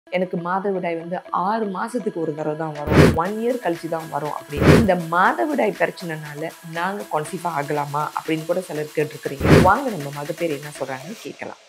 எனக்கு மாதவிடாய் வந்து ஆறு மாசத்துக்கு ஒரு தடவை தான் வரும் ஒன் இயர் கழிச்சு தான் வரும் அப்படின்னு இந்த மாதவிடாய் பிரச்சனைனால நாங்க கன்சீவ் ஆகலாமா அப்படின்னு கூட சிலர் கேட்டிருக்கிறீங்க வாங்க நம்ம மத பேர் என்ன சொல்றாங்கன்னு கேட்கலாம்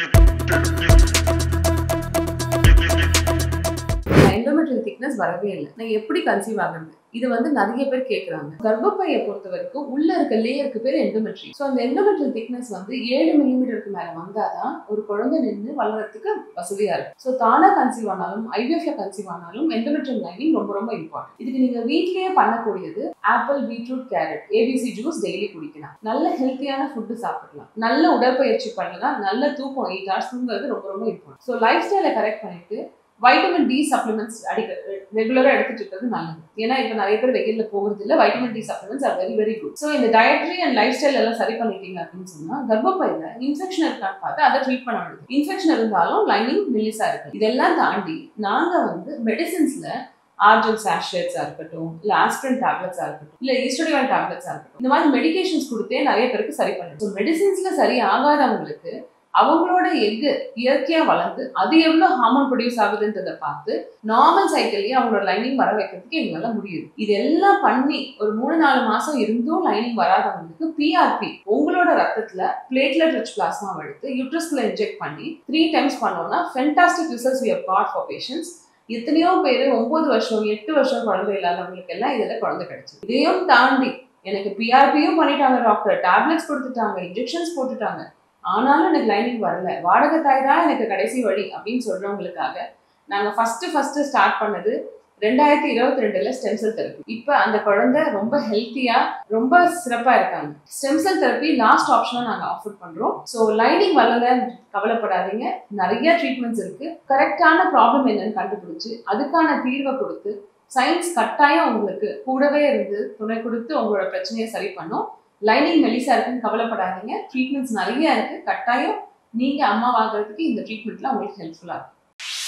எண்டோமெட்ரியல் திக்னஸ் வரவே இல்லை நான் எப்படி கன்சீவ் ஆகுறது இது வந்து நிறைய பேர் கேட்குறாங்க கர்ப்பப்பையை பொறுத்த வரைக்கும் உள்ள இருக்க லேயருக்கு பேர் எண்டோமெட்ரி ஸோ அந்த எண்டோமெட்ரியல் திக்னஸ் வந்து ஏழு மில்லிமீட்டருக்கு மேல வந்தாதான் ஒரு குழந்தை நின்று வளர்றதுக்கு வசதியா இருக்கும் ஸோ தானா கன்சீவ் ஆனாலும் ஐவிஎஃப்ல கன்சீவ் ஆனாலும் எண்டோமெட்ரியல் லைனிங் ரொம்ப ரொம்ப இம்பார்ட்டன்ட் இதுக்கு நீங்க வீட்லயே பண்ணக்கூடியது apple beetroot carrot ABC juice daily குடிக்கலாம் நல்ல ஹெல்த்தியான ஃபுட்டு சாப்பிடலாம் நல்ல உடற்பயிற்சி பண்ணலாம் நல்ல தூக்கம் எயிட் ஹவர்ஸ் தூங்குறது ரொம்ப ரொம்ப இம்பார்ட்டன்ட் ஸோ லைஃப் ஸ்டைலை கரெக்ட் பண்ணிட்டு வைட்டமின் டி சப்ளிமெண்ட்ஸ் அடிக்க ரெகுலராக எடுத்துட்டு இருக்கிறது நல்லது ஏன்னா இப்போ நிறைய பேர் வெயில்ல போகிறது இல்லை vitamin D supplements are very very good so இந்த டயட்ரி அண்ட் லைஃப் ஸ்டைல் எல்லாம் சரி பண்ணிட்டீங்க அப்படின்னு சொன்னா கர்ப்பப்பையில இன்ஃபெக்ஷன் இருக்கான்னு பார்த்து அதை ட்ரீட் பண்ண வேண்டியது இன்ஃபெக்ஷன் இருந்தாலும் லைனிங் மெல்லிஸா இருக்கு இதெல்லாம் தாண்டி நாங்க வந்து மெடிசின்ஸ்ல ஆர்ஜல் சாஷேட்ஸா இருக்கட்டும் இல்ல ஆஸ்பிரின் டேப்லெட்ஸா இருக்கட்டும் இல்ல ஈஸ்டோடிவன் டேப்லெட்ஸா இருக்கட்டும் இந்த மாதிரி மெடிகேஷன்ஸ் கொடுத்தே நிறைய பேருக்கு சரி பண்ணுது ஸோ மெடிசின்ஸ்ல சரி ஆகாதவங்களுக்கு அவங்களோட எக்கு இயற்கையா வளர்ந்து அது எவ்வளவு ஹார்மோன் ப்ரொடியூஸ் ஆகுதுன்றதை பார்த்து நார்மல் சைக்கிள்லயே அவங்களோட லைனிங் வர வைக்கிறதுக்கு எங்களால முடியுது இதெல்லாம் பண்ணி ஒரு மூணு நாலு மாசம் இருந்தும் லைனிங் வராதவங்களுக்கு பிஆர்பி உங்களோட ரத்தத்துல பிளேட்லெட் ரிச் பிளாஸ்மா எடுத்து யூட்ரஸ்குள்ள இன்ஜெக்ட் பண்ணி த்ரீ டைம்ஸ் பண்ணோம்னா fantastic results we got for patients எத்தனையோ பேர் ஒன்பது வருஷம் எட்டு வருஷம் குழந்தை இல்லாதவங்களுக்கு எல்லாம் இதுல குழந்தை கிடைச்சு இதையும் தாண்டி எனக்கு பிஆர்பியும் பண்ணிட்டாங்க டாக்டர் டேப்லெட்ஸ் கொடுத்துட்டாங்க இன்ஜெக்ஷன்ஸ் போட்டுட்டாங்க ஆனாலும் எனக்கு லைனிங் வரல வாடகை தாய் தான் எனக்கு கடைசி வழி அப்படின்னு சொல்றவங்களுக்காக நாங்க ஃபர்ஸ்ட் ஃபர்ஸ்ட் ஸ்டார்ட் பண்ணது ரெண்டாயிரத்தி இருபத்தி ரெண்டுல ஸ்டெம் செல் தெரப்பி இப்போ அந்த குழந்தை ரொம்ப ஹெல்த்தியா ரொம்ப சிறப்பா இருக்காங்க ஸ்டெம் செல் தெரப்பி லாஸ்ட் ஆப்ஷனா நாங்க ஆஃபர் பண்றோம் ஸோ லைனிங் வரல கவலைப்படாதீங்க நிறைய ட்ரீட்மெண்ட்ஸ் இருக்கு கரெக்டான ப்ராப்ளம் என்னன்னு கண்டுபிடிச்சு அதுக்கான தீர்வை கொடுத்து சயின்ஸ் கட்டாயம் உங்களுக்கு கூடவே இருந்து துணை கொடுத்து உங்களோட பிரச்சனையை சரி பண்ணும் லைனிங் மெலிசா இருக்குன்னு கவலைப்படாதீங்க ட்ரீட்மெண்ட்ஸ் நிறைய இருக்கு கட்டாயம் நீங்க அம்மா வாங்குறதுக்கு இந்த ட்ரீட்மெண்ட்ல உங்களுக்கு ஹெல்ப்ஃபுல்லா இருக்கும்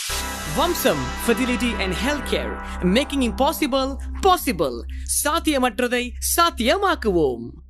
Vamsam fertility and health care making impossible possible சாத்தியமற்றதை சாத்தியமாக்குவோம்